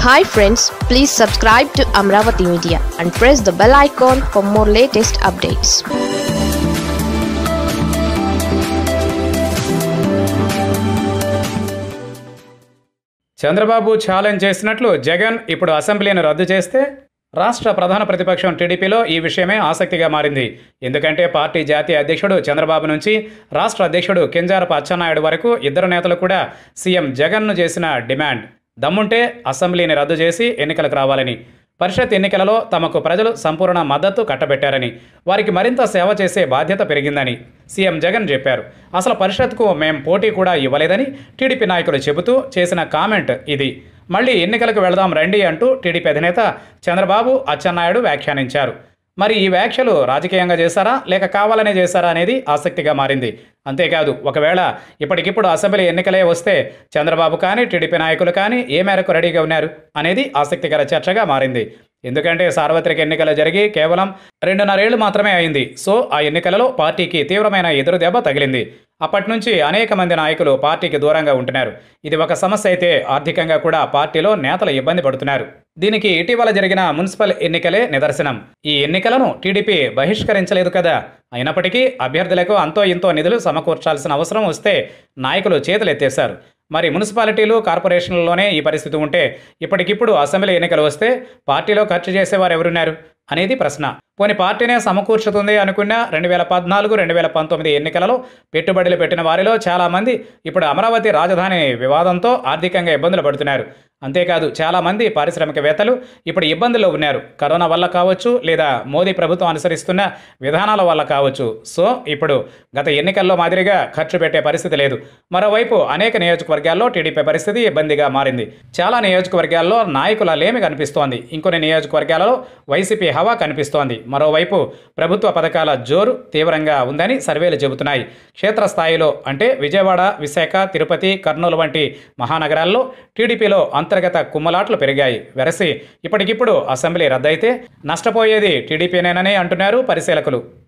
hi friends please subscribe to Amaravati media and press the bell icon for more latest updates Chandrababu challenge చేసినట్లు జగన్ ఇప్పుడు అసెంబ్లీని రద్దు చేస్తే రాష్ట్ర ప్రధాన ప్రతిపక్షం టీడీపీలో ఈ విషయమే ఆసక్తిగా మారింది ఎందుకంటే పార్టీ జాతీయ అధ్యక్షుడు చంద్రబాబు నుంచి రాష్ట్ర అధ్యక్షుడు కింజారపు అచ్చెన్నాయుడు వరకు ఇద్దరు నేతలు కూడా సీఎం జగన్ను చేసిన డిమాండ్ దమ్ముంటే అసెంబ్లీని రద్దు చేసి ఎన్నికలకు రావాలని పరిషత్ ఎన్నికలలో తమకు ప్రజలు సంపూర్ణ మద్దతు కట్టబెట్టారని వారికి మరింత సేవ చేసే బాధ్యత పెరిగిందని సీఎం జగన్ చెప్పారు అసలు పరిషత్కు మేం పోటీ కూడా ఇవ్వలేదని టీడీపీ నాయకులు చెబుతూ చేసిన కామెంట్ ఇది మళ్ళీ ఎన్నికలకు వెళదాం రండి అంటూ టీడీపీ అధినేత చంద్రబాబు అచ్చెన్నాయుడు వ్యాఖ్యానించారు మరి ఈ వ్యాఖ్యలు రాజకీయంగా చేశారా లేక కావాలనే చేశారా అనేది ఆసక్తిగా మారింది అంతేకాదు ఒకవేళ ఇప్పటికిప్పుడు అసెంబ్లీ ఎన్నికలే వస్తే చంద్రబాబు కానీ టీడీపీ నాయకులు కానీ ఏ మేరకు రెడీగా ఉన్నారు అనేది ఆసక్తికర చర్చగా మారింది ఎందుకంటే సార్వత్రిక ఎన్నికలు జరిగి కేవలం రెండున్నరేళ్లు మాత్రమే అయింది సో ఆ ఎన్నికలలో పార్టీకి తీవ్రమైన ఎదురు దెబ్బ తగిలింది అప్పటి నుంచి అనేక మంది నాయకులు పార్టీకి దూరంగా ఉంటున్నారు ఇది ఒక సమస్య అయితే ఆర్థికంగా కూడా పార్టీలో నేతలు ఇబ్బంది పడుతున్నారు దీనికి ఇటీవల జరిగిన మున్సిపల్ ఎన్నికలే నిదర్శనం ఈ ఎన్నికలను టీడీపీ బహిష్కరించలేదు కదా అయినప్పటికీ అభ్యర్థులకు అంతో ఇంతో నిధులు సమకూర్చాల్సిన అవసరం వస్తే నాయకులు చేతులెత్తేశారు మరి మున్సిపాలిటీలు కార్పొరేషన్లలోనే ఈ పరిస్థితి ఉంటే ఇప్పటికిప్పుడు అసెంబ్లీ ఎన్నికలు వస్తే పార్టీలో ఖర్చు చేసేవారు ఎవరున్నారు అనేది ప్రశ్న పోని పార్టీనే సమకూర్చుతుంది అనుకున్న రెండు వేల పద్నాలుగు రెండు వేల పంతొమ్మిది ఎన్నికలలో పెట్టుబడులు పెట్టిన వారిలో చాలామంది ఇప్పుడు అమరావతి రాజధాని వివాదంతో ఆర్థికంగా ఇబ్బందులు పడుతున్నారు అంతేకాదు చాలామంది పారిశ్రామికవేత్తలు ఇప్పుడు ఇబ్బందుల్లో ఉన్నారు కరోనా వల్ల కావచ్చు లేదా మోదీ ప్రభుత్వం అనుసరిస్తున్న విధానాల వల్ల కావచ్చు సో ఇప్పుడు గత ఎన్నికల్లో మాదిరిగా ఖర్చు పెట్టే పరిస్థితి లేదు మరోవైపు అనేక నియోజకవర్గాల్లో టీడీపీ పరిస్థితి ఇబ్బందిగా మారింది చాలా నియోజకవర్గాల్లో నాయకుల లేమి కనిపిస్తోంది ఇంకొన్ని నియోజకవర్గాలలో వైసీపీ హవా కనిపిస్తోంది మరోవైపు ప్రభుత్వ పథకాల జోరు తీవ్రంగా ఉందని సర్వేలు చెబుతున్నాయి క్షేత్రస్థాయిలో అంటే విజయవాడ విశాఖ తిరుపతి కర్నూలు వంటి మహానగరాల్లో టీడీపీలో అంతర్గత కుమ్మలాట్లు పెరిగాయి వెరసి ఇప్పటికిప్పుడు అసెంబ్లీ రద్దయితే నష్టపోయేది టీడీపీనేనని అంటున్నారు పరిశీలకులు